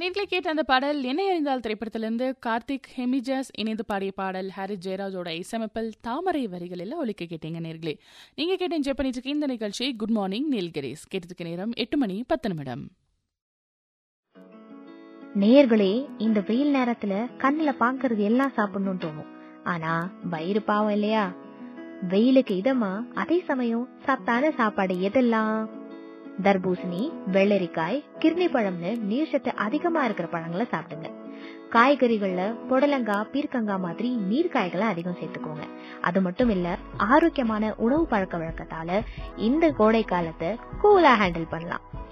நேர்களை கேட்ட அந்த பாடல் என்ன அறிந்தால் திரைப்படத்திலிருந்து கார்த்திக் ஹெமிஜாஸ் இணைந்து பாடிய பாடல் ஹாரிஸ் ஜெயராஜோட இசையமைப்பில் தாமரை வரிகளில் ஒலிக்க கேட்டீங்க நேர்களே நீங்க கேட்ட என்ஜாய் பண்ணிட்டு இருக்க இந்த நிகழ்ச்சி குட் மார்னிங் நீல்கிரிஸ் கேட்டதுக்கு நேரம் எட்டு மணி பத்து நிமிடம் நேயர்களே இந்த வெயில் நேரத்துல கண்ணுல பாக்குறது எல்லாம் சாப்பிடணும்னு தோணும் ஆனா வயிறு பாவம் இல்லையா வெயிலுக்கு இதமா அதே சமயம் சத்தான சாப்பாடு எதெல்லாம் தர்பூசணி வெள்ளரிக்காய் கிர்னி பழம்னு நீர்ச்சத்து அதிகமா இருக்கிற பழங்களை சாப்பிடுங்க காய்கறிகள்ல புடலங்காய் பீர்க்கங்காய் மாதிரி நீர்க்காய்களை அதிகம் சேர்த்துக்கோங்க அது மட்டும் இல்ல ஆரோக்கியமான உணவு பழக்க வழக்கத்தால இந்த கோடை காலத்தை கூலா ஹேண்டில் பண்ணலாம்